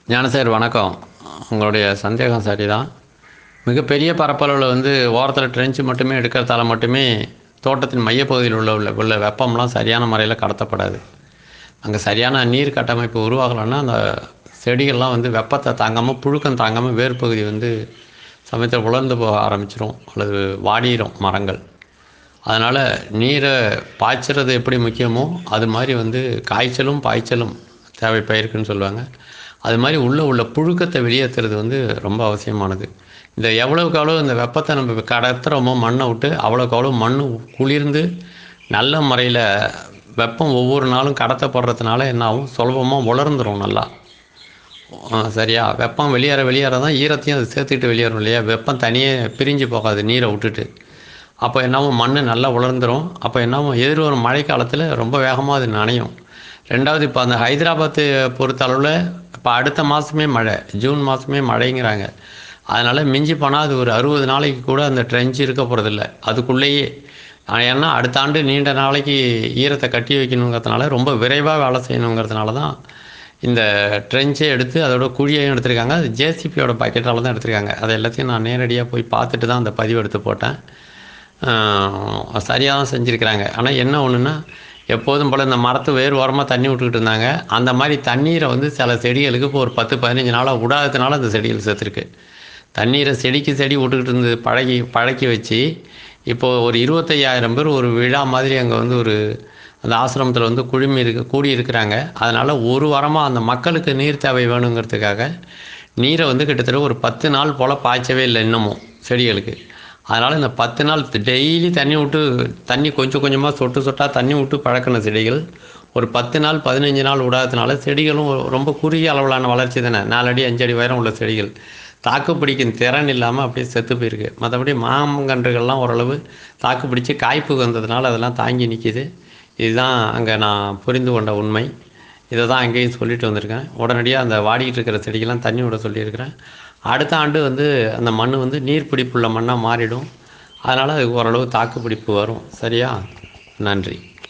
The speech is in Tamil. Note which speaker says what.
Speaker 1: ஞானசேர் வணக்கம் உங்களுடைய சந்தேகம் சரிதான் மிகப்பெரிய பரப்பளவில் வந்து ஓரத்தில் ட்ரென்ச்சு மட்டுமே எடுக்கிறதால மட்டுமே தோட்டத்தின் மையப்பகுதியில் உள்ள உள்ள உள்ள வெப்பம்லாம் சரியான முறையில் கடத்தப்படாது அங்கே சரியான நீர் கட்டமைப்பு உருவாகலைன்னா அந்த செடிகள்லாம் வந்து வெப்பத்தை தாங்காமல் புழுக்கம் தாங்காமல் வேர் பகுதி வந்து சமயத்தில் உலர்ந்து போக ஆரம்பிச்சிரும் அல்லது வாடிரும் மரங்கள் அதனால் நீரை பாய்ச்சறது எப்படி முக்கியமோ அது மாதிரி வந்து காய்ச்சலும் பாய்ச்சலும் தேவை பயிருக்குன்னு சொல்லுவாங்க அது மாதிரி உள்ளே உள்ள புழுக்கத்தை வெளியேற்றுறது வந்து ரொம்ப அவசியமானது இந்த எவ்வளவுக்கு எவ்வளோ இந்த வெப்பத்தை நம்ம கடத்துகிறோமோ மண்ணை விட்டு அவ்வளோக்கு அவ்வளோ மண் குளிர்ந்து நல்ல முறையில் வெப்பம் ஒவ்வொரு நாளும் கடத்தப்படுறதுனால என்ன ஆகும் சுலபமாக உலர்ந்துரும் நல்லா ஆ, சரியா வெப்பம் வெளியேற வெளியேற தான் ஈரத்தையும் அது சேர்த்துக்கிட்டு வெளியேறும் இல்லையா வெப்பம் தனியே பிரிஞ்சு போகாது நீரை விட்டுட்டு அப்போ என்னாகும் மண் நல்லா உலர்ந்துரும் அப்போ என்னாகும் எதிர்வரும் மழை காலத்தில் ரொம்ப வேகமாக அது நனையும் ரெண்டாவது இப்போ அந்த ஹைதராபாத்து பொறுத்த அளவில் இப்போ அடுத்த மாதமே மழை ஜூன் மாதமே மழைங்கிறாங்க அதனால் மிஞ்சி போனால் அது ஒரு அறுபது நாளைக்கு கூட அந்த ட்ரென்ச் இருக்க போகிறதில்ல அதுக்குள்ளேயே ஆ, ஏன்னா அடுத்த ஆண்டு நீண்ட நாளைக்கு ஈரத்தை கட்டி வைக்கணுங்கிறதுனால ரொம்ப விரைவாக வேலை செய்யணுங்கிறதுனால தான் இந்த ட்ரென்ச்சே எடுத்து அதோட குழியையும் எடுத்திருக்காங்க அது ஜேசிபியோட பக்கெட்டால் தான் எடுத்திருக்காங்க அதை எல்லாத்தையும் நான் நேரடியாக போய் பார்த்துட்டு தான் அந்த பதிவு எடுத்து போட்டேன் சரியாக தான் செஞ்சுருக்கிறாங்க ஆனால் என்ன ஒன்றுன்னா எப்போதும் போல் இந்த மரத்து வேறு ஓரமாக தண்ணி விட்டுக்கிட்டு இருந்தாங்க அந்த மாதிரி தண்ணீரை வந்து சில செடிகளுக்கு இப்போ ஒரு பத்து பதினஞ்சு நாளாக விடாததுனால அந்த செடிகள் செத்துருக்கு தண்ணீரை செடிக்கு செடி விட்டுக்கிட்டு இருந்து பழகி பழக்கி வச்சு இப்போது ஒரு இருபத்தையாயிரம் பேர் ஒரு விழா மாதிரி அங்கே வந்து ஒரு அந்த ஆசிரமத்தில் வந்து குழுமி இருக்கு கூடி இருக்கிறாங்க அதனால் ஒரு வாரமாக அந்த மக்களுக்கு நீர் தேவை வேணுங்கிறதுக்காக நீரை வந்து கிட்டத்தட்ட ஒரு பத்து நாள் போல் பாய்ச்சவே இல்லை இன்னமும் செடிகளுக்கு அதனால் இந்த பத்து நாள் டெய்லி தண்ணி விட்டு தண்ணி கொஞ்சம் கொஞ்சமாக சொட்டு சொட்டாக தண்ணி விட்டு பழக்கின செடிகள் ஒரு பத்து நாள் பதினஞ்சு நாள் விடாததுனால செடிகளும் ரொம்ப குறுகிய அளவிலான வளர்ச்சி தானே நாலடி அஞ்சடி உயரம் உள்ள செடிகள் தாக்கு பிடிக்கும் திறன் இல்லாமல் அப்படியே செத்து போயிருக்கு மற்றபடி மாங்கன்றுகள்லாம் ஓரளவு தாக்கு பிடிச்சி காய்ப்பு வந்ததுனால அதெல்லாம் தாங்கி நிற்கிது இதுதான் அங்கே நான் புரிந்து கொண்ட உண்மை இதை தான் அங்கேயும் சொல்லிட்டு வந்திருக்கேன் உடனடியாக அந்த வாடிக்கிட்டு இருக்கிற செடிக்கெல்லாம் தண்ணி விட சொல்லியிருக்கிறேன் அடுத்த ஆண்டு வந்து அந்த மண் வந்து நீர் பிடிப்புள்ள மண்ணாக மாறிடும் அதனால் அதுக்கு ஓரளவு தாக்கு பிடிப்பு வரும் சரியா நன்றி